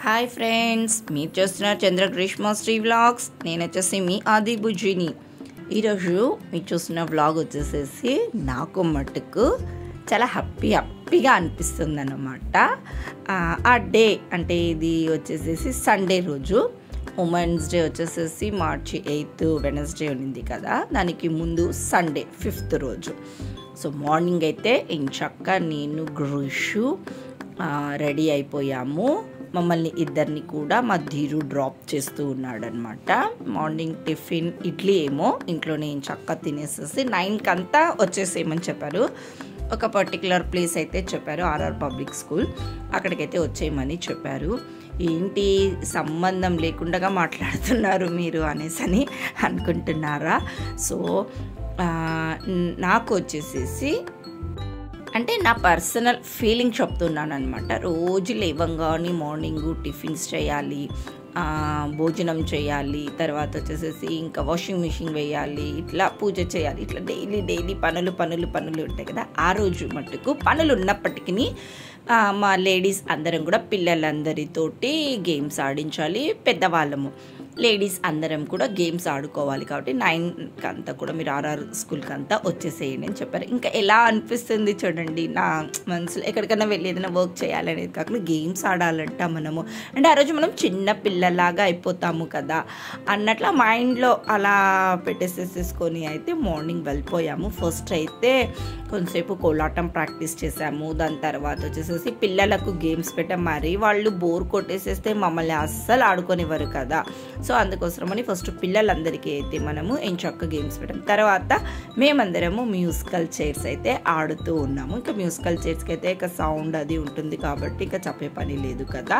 Hi friends మీరు చూస్తున్నారు చంద్ర గ్రీష్మ శ్రీ వ్లాగ్స్ నేను వచ్చేసి మీ ఆది బుజ్జిని ఈరోజు మీరు చూస్తున్న వ్లాగ్ వచ్చేసేసి నాకు మటుకు చాలా హ్యాపీ హ్యాపీగా అనిపిస్తుంది అనమాట ఆ డే అంటే ఇది వచ్చేసేసి సండే రోజు ఉమెన్స్ డే వచ్చేసేసి మార్చి ఎయిత్ వెనస్డే ఉన్నింది కదా దానికి ముందు సండే ఫిఫ్త్ రోజు సో మార్నింగ్ అయితే ఇంచక్క నేను గ్రీషు రెడీ అయిపోయాము మమ్మల్ని ఇద్దరిని కూడా మా ధీరు డ్రాప్ చేస్తూ ఉన్నాడనమాట మార్నింగ్ టిఫిన్ ఇడ్లీ ఏమో ఇంట్లోనే చక్క తినేసేసి నైన్కి అంతా వచ్చేసేయమని చెప్పారు ఒక పర్టికులర్ ప్లేస్ అయితే చెప్పారు ఆర్ఆర్ పబ్లిక్ స్కూల్ అక్కడికైతే వచ్చేయమని చెప్పారు ఏంటి సంబంధం లేకుండా మాట్లాడుతున్నారు మీరు అనేసని అనుకుంటున్నారా సో నాకు వచ్చేసేసి అంటే నా పర్సనల్ ఫీలింగ్ చెప్తున్నాను అనమాట రోజు లేవంగానే మార్నింగ్ టిఫిన్స్ చేయాలి భోజనం చేయాలి తర్వాత వచ్చేసేసి ఇంకా వాషింగ్ మిషన్ వేయాలి ఇట్లా పూజ చేయాలి ఇట్లా డైలీ డైలీ పనులు పనులు పనులు ఉంటాయి కదా ఆ రోజు మట్టుకు పనులు ఉన్నప్పటికీ మా లేడీస్ అందరం కూడా పిల్లలందరితోటి గేమ్స్ ఆడించాలి పెద్దవాళ్ళము లేడీస్ అందరం కూడా గేమ్స్ ఆడుకోవాలి కాబట్టి నైన్కి అంతా కూడా మీరు ఆర్ఆర్ స్కూల్కి అంతా వచ్చేసేయండి అని చెప్పారు ఇంకా ఎలా అనిపిస్తుంది చూడండి నా మనసులో ఎక్కడికైనా వెళ్ళి ఏదైనా వర్క్ చేయాలనేది కాకుండా గేమ్స్ ఆడాలంట మనము అంటే ఆ రోజు మనం చిన్న పిల్లలాగా అయిపోతాము కదా అన్నట్ల మైండ్లో అలా పెట్టేసేసేసుకొని అయితే మార్నింగ్ వెళ్ళిపోయాము ఫస్ట్ అయితే కొంతసేపు కోలాటం ప్రాక్టీస్ చేసాము దాని తర్వాత వచ్చేసేసి పిల్లలకు గేమ్స్ పెట్టాం మరి వాళ్ళు బోర్ కొట్టేసేస్తే మమ్మల్ని అస్సలు ఆడుకొనివ్వరు కదా సో అందుకోసమని ఫస్ట్ పిల్లలందరికీ అయితే మనము ఎంచక్క గేమ్స్ పెట్టాం తర్వాత మేమందరము మ్యూజికల్ చైర్స్ అయితే ఆడుతూ ఉన్నాము ఇంకా మ్యూజికల్ చైర్స్కి అయితే ఇక సౌండ్ అది ఉంటుంది కాబట్టి ఇక చెప్పే పని లేదు కదా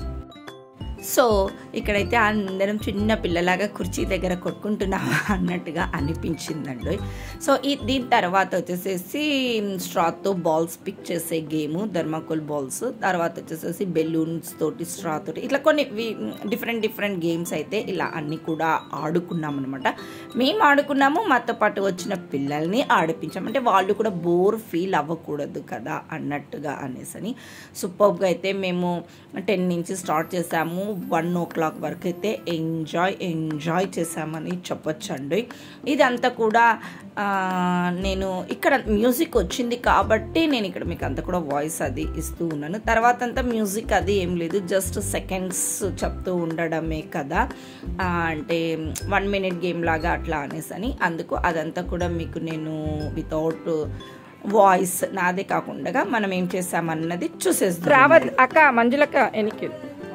సో ఇక్కడైతే అందరం చిన్న పిల్లలాగా కుర్చీ దగ్గర కొట్టుకుంటున్నామా అన్నట్టుగా అనిపించిందండి సో ఈ దీని తర్వాత వచ్చేసేసి స్ట్రాతో బాల్స్ పిక్ చేసే గేము ధర్మాకోల్ బాల్స్ తర్వాత వచ్చేసేసి బెలూన్స్ తోటి స్ట్రా తోటి ఇట్లా కొన్ని డిఫరెంట్ డిఫరెంట్ గేమ్స్ అయితే ఇలా అన్నీ కూడా ఆడుకున్నాం అనమాట మేము ఆడుకున్నాము మాతో పాటు వచ్చిన పిల్లల్ని ఆడిపించాం అంటే వాళ్ళు కూడా బోర్ ఫీల్ అవ్వకూడదు కదా అన్నట్టుగా అనేసని సూపర్గా అయితే మేము టెన్ నుంచి స్టార్ట్ చేసాము వన్ ఓ క్లాక్ వరకు అయితే ఎంజాయ్ ఎంజాయ్ చేసామని చెప్పొచ్చండి ఇదంతా కూడా నేను ఇక్కడ మ్యూజిక్ వచ్చింది కాబట్టి నేను ఇక్కడ మీకు అంతా కూడా వాయిస్ అది ఇస్తూ ఉన్నాను తర్వాత అంతా మ్యూజిక్ అది ఏం లేదు జస్ట్ సెకండ్స్ చెప్తూ ఉండడమే కదా అంటే వన్ మినిట్ గేమ్ లాగా అట్లా అనేసని అందుకు అదంతా కూడా మీకు నేను వితౌట్ వాయిస్ నాదే కాకుండా మనం ఏం చేసామన్నది చూసేస్తాం రావద్ అక్క మంజులక్క ఎనికి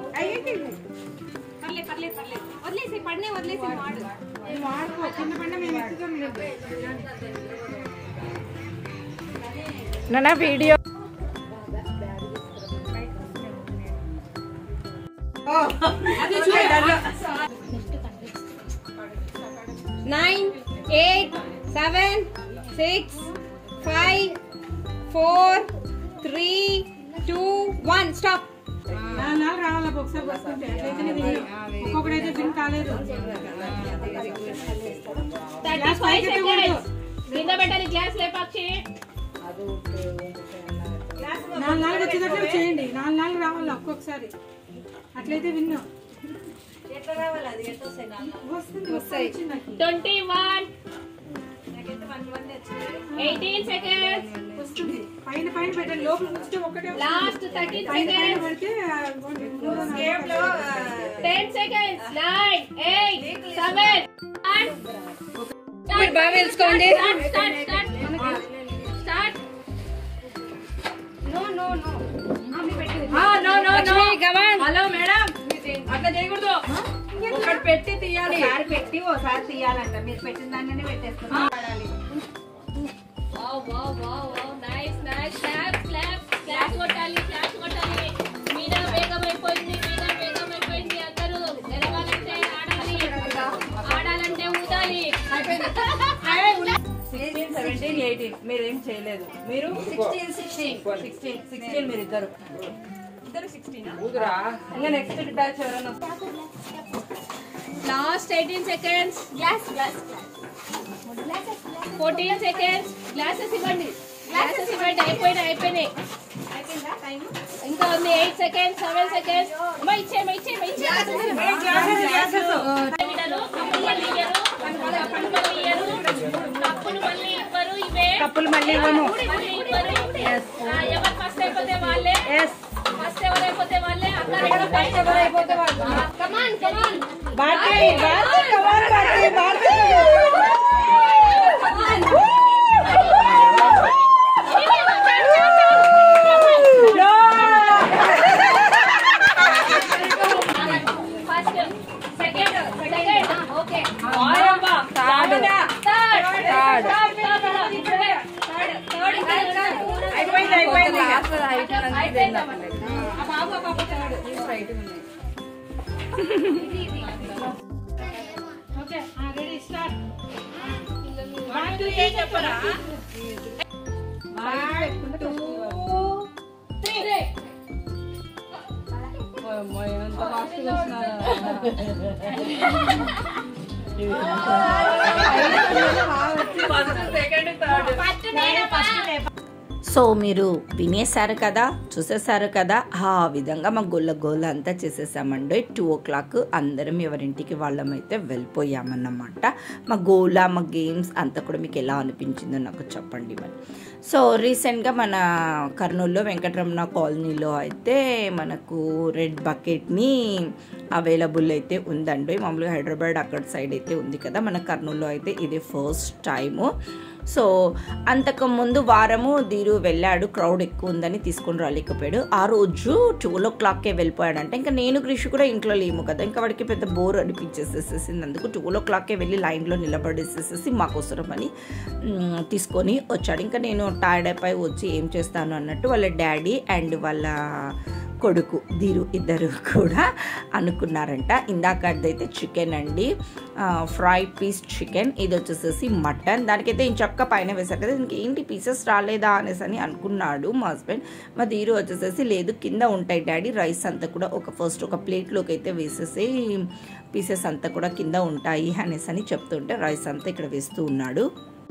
నా video nine eight seven six five four three two one stop రావాలా ఒకసారి వస్తుంటే అట్లయితేనే విన్నాం ఒక్కొక్కడైతే విన్ కాలేదు థర్టీ ఫైవ్ సెకండ్స్ కింద పెట్టాలి గ్లాస్ లేపాక్షి నాలుగు నాలుగు వచ్చేటట్లు చేయండి నాలుగు నాలుగు రావాలా ఒక్కొక్కసారి అట్లయితే విన్నాం వస్తుంది వస్తుంది నాకు ట్వంటీ వన్ ఎయిటీన్ సెకండ్స్ వస్తుంది పైన పైన పెట్టండి లోపల ఉంచితే ఒకటే వస్తుంది. లాస్ట్ థర్టీన్ పైన పైన సెకండ్స్ పెడితే ఆ, మూడో నాలుగో ten seconds nine eight seven మీరు బాగా తెలుసుకోండి start no no no Lakshmi గమన్ హలో మేడం అట్లా చేయకూడదు ఒకటి పెట్టి తీయాలి ఒకసారి పెట్టి ఓసారి తీయాలంట మీరు పెట్టిన దాన్ని పెట్టేస్తున్నారు wow wow wow wow nice nice clap clap clap కొట్టాలి క్లాప్ కొట్టాలి మీద వేగం అయిపోయింది మీద వేగం అయిపోయింది అందరూ ఎదగాలంటే ఆడాలి ఆడాలంటే ఊదాలి సిక్స్టీన్ సెవెంటీన్ ఎయిటీన్ మీరు ఏం చేయలేదు మీరు సిక్స్టీన్ సిక్స్టీన్ సిక్స్టీన్ మీరు ఇద్దరు ఇద్దరు సిక్స్టీన్ ఇంకా నెక్స్ట్ బ్యాచ్ ఎవరైనా last eighteen seconds glass glass fourteen seconds glasses ఇవ్వండి గ్లాసెస్ ఇవ్వండి అయిపోయినాయి అయిపోయినాయి ఇంకా ఉంది ఎయిట్ సెకండ్స్ సెవెన్ సెకండ్స్ అమ్మా ఇచ్చే ఎవరు ఫస్ట్ అయిపోతే వాళ్ళే ఫస్ట్ ఎవరు అయిపోతే వాళ్ళే అక్కడ ఫస్ట్ ఎవరు అయిపోతే వాళ్ళు come on come on first second second okay third third third అయిపోయింది అయిపోయింది అయిపోయిందా ఓకే రెడీ స్టార్ట్ చెప్పరా ఎంత fast first second third so మీరు వినేశారు కదా చూసేశారు కదా ఆ విధంగా మా గొల్ల గోల అంతా చేసేసామండి టూ ఓ క్లాక్ అందరం ఎవరింటికి వాళ్ళమైతే వెళ్ళిపోయామన్నమాట మా గోల మా గేమ్స్ అంతా కూడా మీకు ఎలా అనిపించిందో నాకు చెప్పండి మరి సో రీసెంట్గా మన కర్నూలులో వెంకటరమణ కాలనీలో అయితే మనకు రెడ్ బకెట్ని అవైలబుల్ అయితే ఉందండి మామూలుగా హైదరాబాద్ అక్కడ సైడ్ అయితే ఉంది కదా మన కర్నూలులో అయితే ఇది ఫస్ట్ టైము సో అంతకు ముందు వారము దీరు వెళ్ళాడు క్రౌడ్ ఎక్కువ ఉందని తీసుకొని రాలేకపోయాడు ఆ రోజు ట్వెల్వ్ ఓ క్లాక్కే వెళ్ళిపోయాడంటే ఇంకా నేను కృషి కూడా ఇంట్లో లేము కదా ఇంకా వాడికి పెద్ద బోర్ అనిపించేసేసేసింది అందుకు ట్వెల్వ్ ఓ క్లాక్కే వెళ్ళి లైన్లో నిలబడేసేసేసి మాకోసరం అని మ్, తీసుకొని వచ్చాడు ఇంకా నేను టైర్డ్ అయిపోయి వచ్చి ఏం చేస్తాను అన్నట్టు వాళ్ళ డాడీ అండ్ వాళ్ళ కొడుకు దీరు ఇద్దరు కూడా అనుకున్నారంట ఇందాకదైతే చికెన్ అండి ఫ్రై పీస్ చికెన్ ఇది వచ్చేసేసి మటన్ దానికైతే ఇంచక్క పైన వేశారు కదా దీనికి ఏంటి పీసెస్ రాలేదా అనేసి అని అనుకున్నాడు మా హస్బెండ్ మా దీరు వచ్చేసేసి లేదు కింద ఉంటాయి డాడీ రైస్ అంతా కూడా ఒక ఫస్ట్ ఒక ప్లేట్లోకి అయితే వేసేసి పీసెస్ అంతా కూడా కింద ఉంటాయి అనేసి అని చెప్తుంటే రైస్ అంతా ఇక్కడ వేస్తూ ఉన్నాడు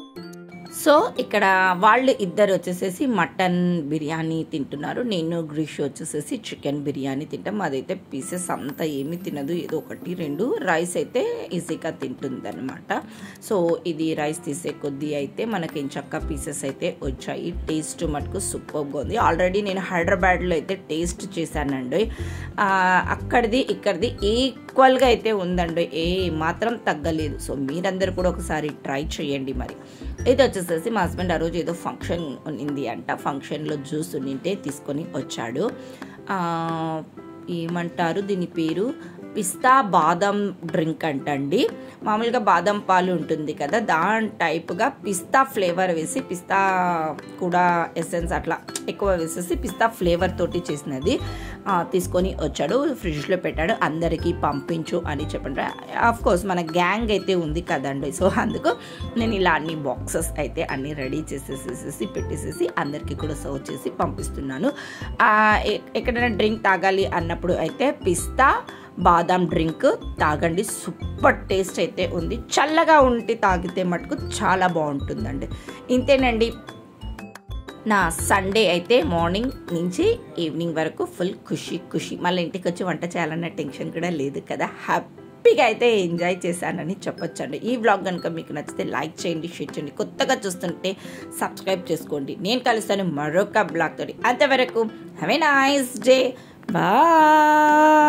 సో ఇక్కడ వాళ్ళు ఇద్దరు వచ్చేసేసి మటన్ బిర్యానీ తింటున్నారు నేను గ్రీష్ వచ్చేసేసి చికెన్ బిర్యానీ తింటాం అదైతే పీసెస్ అంతా ఏమీ తినదు ఏదో ఒకటి రెండు రైస్ అయితే ఈజీగా తింటుంది అనమాట సో ఇది రైస్ తీసే కొద్దీ అయితే మనకి చక్క పీసెస్ అయితే వచ్చాయి టేస్ట్ మటుకు సూపర్గా ఉంది ఆల్రెడీ నేను హైదరాబాద్లో అయితే టేస్ట్ చేశానండి ఆ, అక్కడిది ఇక్కడిది ఈక్వల్గా అయితే ఉందండి ఏ మాత్రం తగ్గలేదు సో మీరందరూ కూడా ఒకసారి ట్రై చేయండి మరి ఇది వచ్చేసేసి మా హస్బెండ్ ఆ రోజు ఏదో ఫంక్షన్ ఉంది అంట ఫంక్షన్లో జ్యూస్ ఉండింటే తీసుకొని వచ్చాడు ఆ, ఏమంటారు దీని పేరు పిస్తా బాదం డ్రింక్ అంటండి మామూలుగా బాదం పాలు ఉంటుంది కదా దాని టైప్గా పిస్తా ఫ్లేవర్ వేసి పిస్తా కూడా ఎసెన్స్ అట్లా ఎక్కువ వేసేసి పిస్తా ఫ్లేవర్ తోటి చేసినది ఆ, తీసుకొని వచ్చాడు ఫ్రిడ్జ్లో పెట్టాడు అందరికీ పంపించు అని చెప్పండి ఆఫ్ కోర్స్ మన గ్యాంగ్ అయితే ఉంది కదండి సో అందుకు నేను ఇలా అన్ని బాక్సెస్ అయితే అన్ని రెడీ చేసేసేసి పెట్టేసేసి అందరికీ కూడా సర్వ్ చేసి పంపిస్తున్నాను ఆ, ఎ- ఎక్కడైనా డ్రింక్ తాగాలి అన్నప్పుడు అయితే పిస్తా బాదాం డ్రింక్ తాగండి సూపర్ టేస్ట్ అయితే ఉంది చల్లగా ఉంటే తాగితే మటుకు చాలా బాగుంటుందండి ఇంతేనండి నా సండే అయితే మార్నింగ్ నుంచి ఈవినింగ్ వరకు ఫుల్ ఖుషి ఖుషి మళ్ళీ ఇంటికి వచ్చి వంట చేయాలన్న టెన్షన్ కూడా లేదు కదా హ్యాపీగా అయితే ఎంజాయ్ చేశానని చెప్పొచ్చండి ఈ వ్లాగ్ కనుక మీకు నచ్చితే లైక్ చేయండి షేర్ చేయండి కొత్తగా చూస్తుంటే సబ్స్క్రైబ్ చేసుకోండి నేను కలుస్తాను మరొక బ్లాగ్ తోటి అంతవరకు have a nice day bye